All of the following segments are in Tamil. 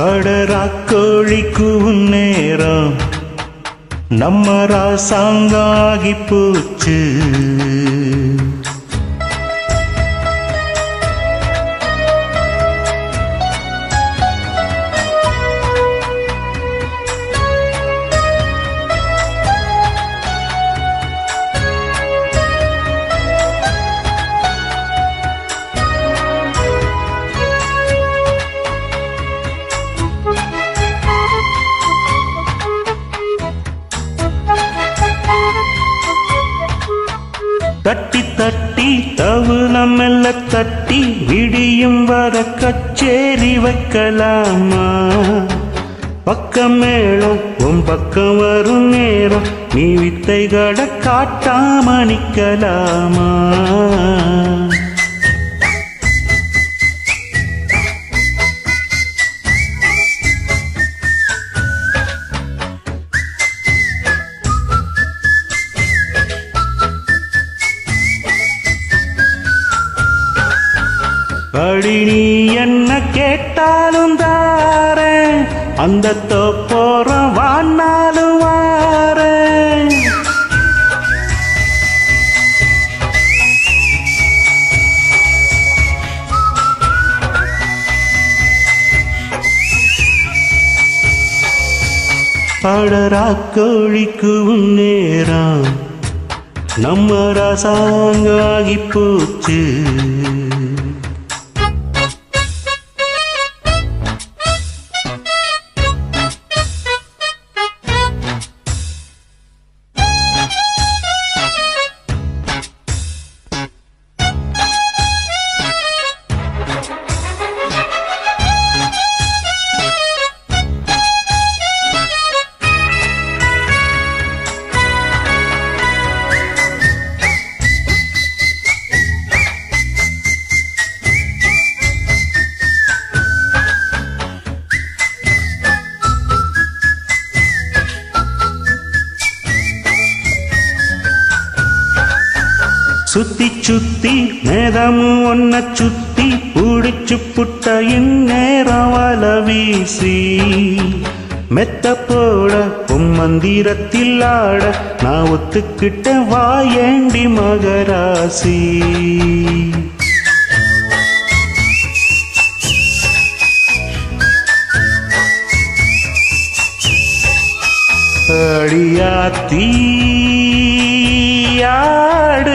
அடராக்கோழிக்கு நேரம் நம்ம ராசாங்காகி போச்சு தட்டி தட்டி தவுல மெல்ல தட்டி விடியும் வர கச்சேரி வைக்கலாமா பக்கம் மேளம் உன் பக்கம் வரும் நேரம் நீ வித்தைகட காட்டாம நிக்கலாமா அடி நீ என்ன கேட்டாலும் தாரேன் அந்த தோப்போறம் வானாலும் வாரேன் அடரா கோழிக்கு நேரம் நம்ம ரசாங்காகி போச்சு சுத்தி சுத்தி மேதமும் ஒன்ன சுத்தி புடிச்சு புட்ட இந்நேரம் வல வீசி மெத்த போட பொம்மந்திரத்தில் ஆட நான் ஒத்துக்கிட்ட வாயேண்டி மகராசி அடியாத்தீ ஆடு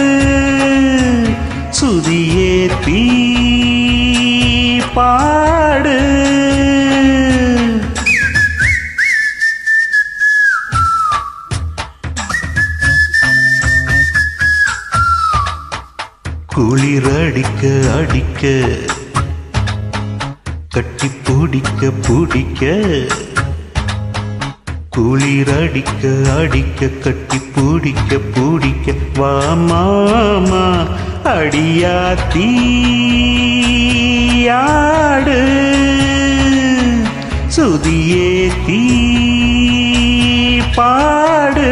சுதியே தீ பாடு குளிர் அடிக்க அடிக்க கட்டி பிடிக்க பிடிக்க குளிர் அடிக்க அடிக்க கட்டி பிடிக்க பிடிக்க வா மாமா அடியா தீயாடு சுதியே தீ பாடு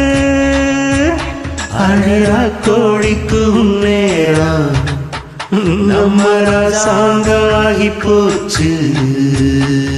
அழகா கோழிக்கு நேரம் நம்ம ரசாங்காகி போச்சு